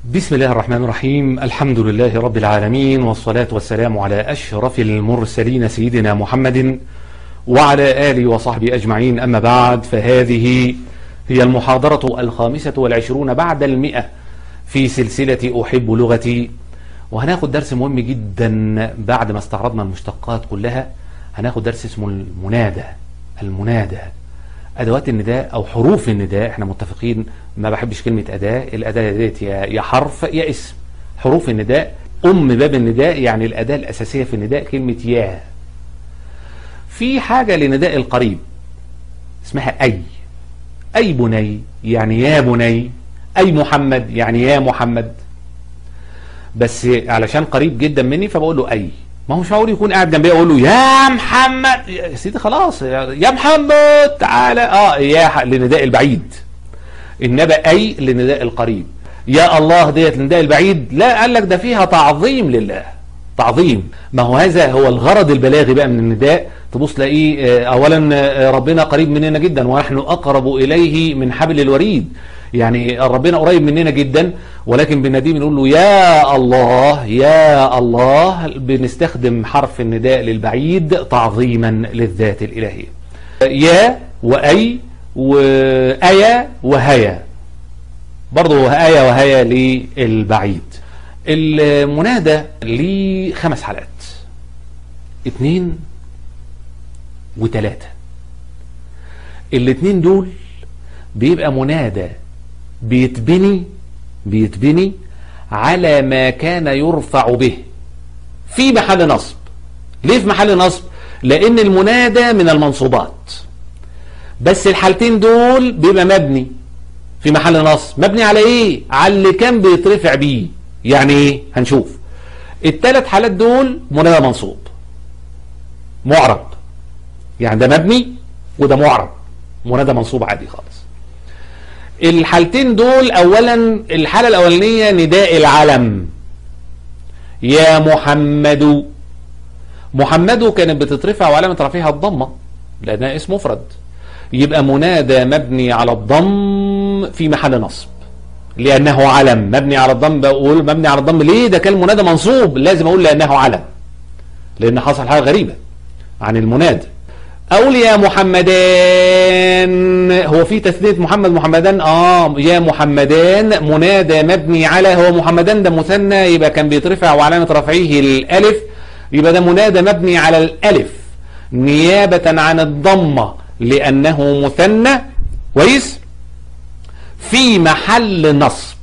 بسم الله الرحمن الرحيم الحمد لله رب العالمين والصلاة والسلام على أشرف المرسلين سيدنا محمد وعلى آله وصحبه أجمعين أما بعد فهذه هي المحاضرة الخامسة والعشرون بعد المئة في سلسلة أحب لغتي وهناخد درس مهم جدا بعد ما استعرضنا المشتقات كلها هناخد درس اسمه المنادى المنادى ادوات النداء او حروف النداء احنا متفقين ما بحبش كلمه اداه الاداه ديت يا يا حرف يا اسم حروف النداء ام باب النداء يعني الاداه الاساسيه في النداء كلمه يا في حاجه لنداء القريب اسمها اي اي بني يعني يا بني اي محمد يعني يا محمد بس علشان قريب جدا مني فبقول له اي ما هو مش معقول يكون قاعد جنبي اقول له يا محمد يا سيدي خلاص يا محمد تعالى اه يا لنداء البعيد انما اي لنداء القريب يا الله ديت لنداء البعيد لا قال لك ده فيها تعظيم لله تعظيم ما هو هذا هو الغرض البلاغي بقى من النداء تبص تلاقيه اولا ربنا قريب مننا جدا ونحن اقرب اليه من حبل الوريد يعني ربنا قريب مننا جدا ولكن بناديه بنقول له يا الله يا الله بنستخدم حرف النداء للبعيد تعظيما للذات الإلهية يا وأي وأيا وهيا برضه آية وهيا للبعيد المنادى ليه خمس حلقات اتنين وتلاتة الاتنين دول بيبقى منادى بيتبني بيتبني على ما كان يرفع به في محل نصب ليه في محل نصب لان المنادى من المنصوبات بس الحالتين دول بيبقى مبني في محل نصب مبني على ايه على اللي كان بيترفع بيه يعني ايه هنشوف الثلاث حالات دول منادى منصوب معرب يعني ده مبني وده معرب منادى منصوب عادي خالص الحالتين دول اولا الحالة الاولانية نداء العلم يا محمد محمد كانت بتترفع وعلامة رفعها الضمة لانها اسم مفرد يبقى منادى مبني على الضم في محل نصب لانه علم مبني على الضم بقول مبني على الضم ليه ده كان منادى منصوب لازم اقول لانه علم لان حصل حاجة غريبة عن المنادى اقول يا محمدان هو في تثنية محمد محمدان اه يا محمدان منادى مبني على هو محمدان ده مثنى يبقى كان بيترفع وعلامة رفعه الالف يبقى ده منادى مبني على الالف نيابة عن الضمة لانه مثنى كويس في محل نصب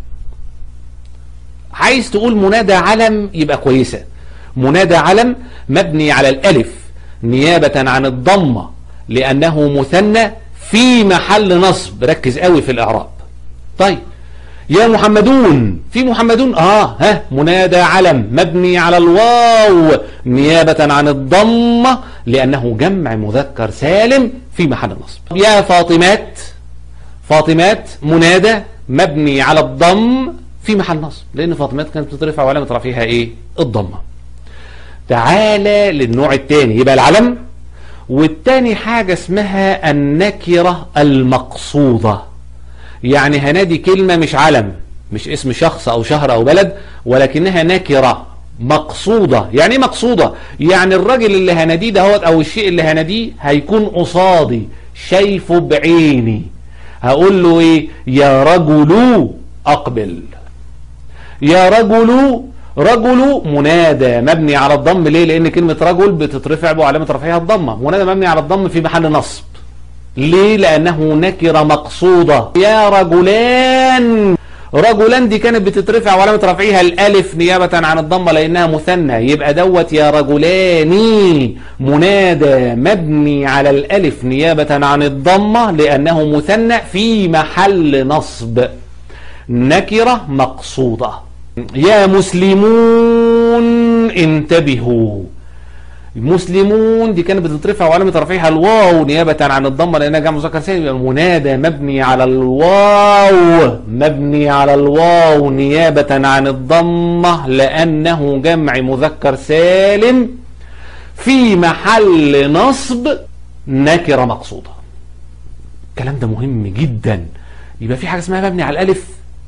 عايز تقول منادى علم يبقى كويسة منادى علم مبني على الالف نيابة عن الضمة لأنه مثنى في محل نصب ركز قوي في الإعراب طيب يا محمدون في محمدون آه ها منادى علم مبني على الواو نيابة عن الضمة لأنه جمع مذكر سالم في محل نصب يا فاطمات فاطمات منادى مبني على الضم في محل نصب لأن فاطمات كانت بترفع وعلامة رفعها إيه الضمة تعالى للنوع الثاني يبقى العلم والتاني حاجة اسمها النكرة المقصودة يعني هنادي كلمة مش علم مش اسم شخص او شهر او بلد ولكنها نكرة مقصودة يعني ايه مقصودة يعني الراجل اللي هناديه دهوت او الشيء اللي هناديه هيكون قصادي شايفه بعيني هقول له ايه يا رجل اقبل يا رجل رجل منادى مبني على الضم ليه لان كلمة رجل بتترفع وعلامة رفعها الضمة منادى مبني على الضم في محل نصب ليه لانه نكرة مقصودة يا رجلان رجلان دي كانت بتترفع وعلامة رفعها الالف نيابة عن الضمة لانها مثنى يبقى دوت يا رجلان منادى مبني على الالف نيابة عن الضمة لانه مثنى في محل نصب نكرة مقصودة يا مسلمون انتبهوا المسلمون دي كانت بتترفع وعلامة رفعها الواو نيابة عن الضمة لأنها جمع مذكر سالم يبقى المنادى مبني على الواو مبني على الواو نيابة عن الضمة لأنه جمع مذكر سالم في محل نصب نكرة مقصودة الكلام ده مهم جدا يبقى في حاجة اسمها مبني على الألف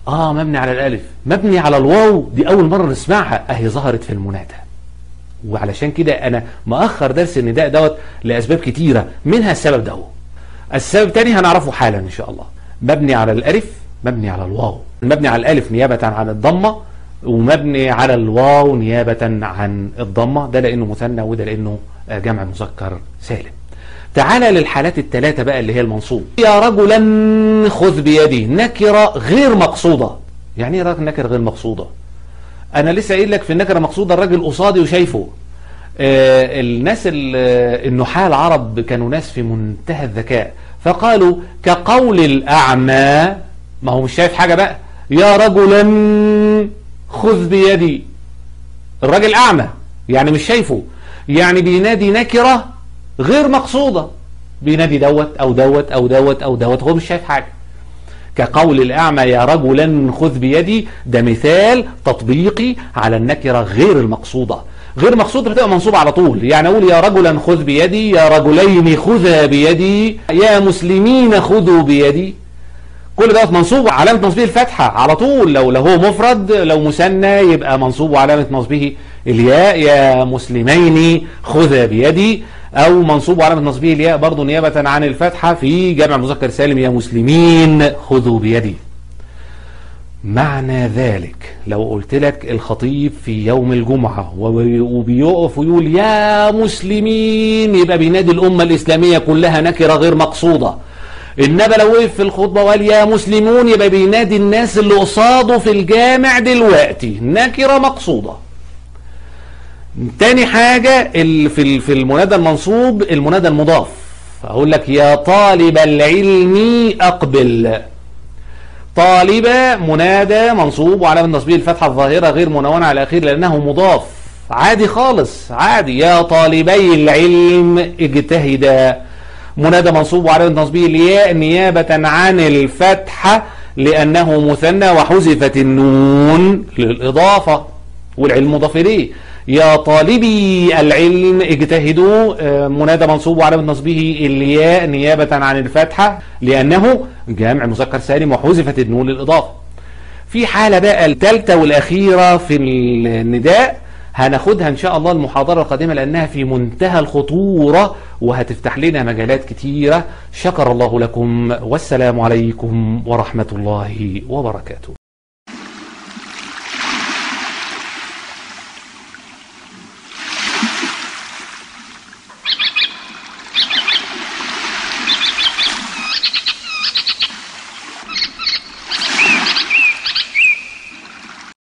اه مبني على الالف مبني على الواو دي اول مرة نسمعها اهي ظهرت في المنادى وعلشان كده انا مأخر درس النداء دوت لاسباب كتيرة منها السبب ده السبب الثاني هنعرفه حالا ان شاء الله مبني على الالف مبني على الواو مبني على الالف نيابة عن الضمة ومبني على الواو نيابة عن الضمة ده لانه مثنى وده لانه جمع مذكر سالم تعالى للحالات الثلاثة بقى اللي هي المنصوب يا رجلا خذ بيدي نكرة غير مقصودة يعني ايه راجل نكرة غير مقصودة انا لسه قايل لك في النكرة مقصودة الراجل قصادي وشايفه آه الناس النحاة العرب كانوا ناس في منتهى الذكاء فقالوا كقول الأعمى ما هو مش شايف حاجة بقى يا رجلا خذ بيدي الراجل أعمى يعني مش شايفه يعني بينادي نكرة غير مقصودة بينادي دوت أو دوت أو دوت أو دوت هو مش شايف حاجة كقول الأعمى يا رجلا خذ بيدي ده مثال تطبيقي على النكرة غير المقصودة غير مقصودة بتبقى منصوبة على طول يعني أقول يا رجلا خذ بيدي يا رجلين خذا بيدي يا مسلمين خذوا بيدي كل دوت منصوب وعلامة نصبه الفتحة على طول لو لو هو مفرد لو مثنى يبقى منصوب وعلامة نصبه الياء يا مسلمين خذا بيدي او منصوب وعلامة نصبه الياء برضه نيابة عن الفتحة في جمع مذكر سالم يا مسلمين خذوا بيدي معنى ذلك لو قلت لك الخطيب في يوم الجمعة وبيقف ويقول يا مسلمين يبقى بينادي الأمة الإسلامية كلها نكرة غير مقصودة إنما لو وقف في الخطبة وقال يا مسلمون يبقى بينادي الناس اللي قصاده في الجامع دلوقتي نكرة مقصودة تاني حاجة في في المنادى المنصوب المنادى المضاف أقول لك يا طالب العلم أقبل طالب منادى منصوب وعلامة نصبه الفتحة الظاهرة غير منونة على الأخير لأنه مضاف عادي خالص عادي يا طالبي العلم اجتهدا منادى منصوب وعلامة نصبه الياء نيابة عن الفتحة لأنه مثنى وحذفت النون للإضافة والعلم مضاف إليه يا طالبي العلم اجتهدوا منادى منصوب وعلامة نصبه الياء نيابة عن الفتحة لأنه جامع مذكر سالم وحذفت النون للإضافة في حالة بقى الثالثة والأخيرة في النداء هناخدها إن شاء الله المحاضرة القادمة لأنها في منتهى الخطورة وهتفتح لنا مجالات كتيرة شكر الله لكم والسلام عليكم ورحمة الله وبركاته